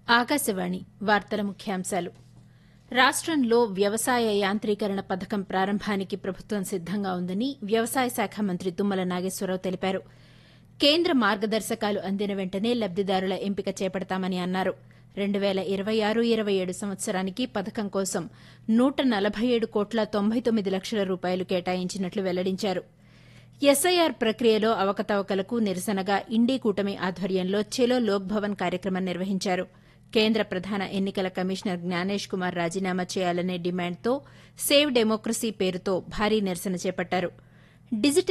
ఆకాశవాణి వార్తల ముఖ్యాంశాలు రాష్టంలో వ్యవసాయ యాంత్రీకరణ పథకం ప్రారంభానికి ప్రభుత్వం సిద్దంగా ఉందని వ్యవసాయ శాఖ మంత్రి తుమ్మల నాగేశ్వరరావు తెలిపారు కేంద్ర మార్గదర్శకాలు అందిన వెంటనే లబ్దిదారుల ఎంపిక చేపడతామని అన్నారు రెండు పేల ఇరవై ఆరు ఇరవై ఏడు సంవత్సరానికి పథకం కోసం నూట నలభై ఏడు కోట్ల తొంభై తొమ్మిది లక్షల రూపాయలు కేటాయించినట్లు వెల్లడించారు ఎస్ఐఆర్ ప్రక్రియలో అవకతవకలకు నిరసనగా ఇండీ కూటమి ఆధ్వర్యంలో చెలో లోక్ భవన్ కార్యక్రమం నిర్వహించారు కేంద్ర ప్రధాన ఎన్నికల కమిషనర్ జ్ఞానేష్ కుమార్ రాజీనామా చేయాలనే డిమాండ్తో సేవ్ డెమోక్రసీ పేరుతో భారీ నిరసన చేపట్టారు డిజిటల్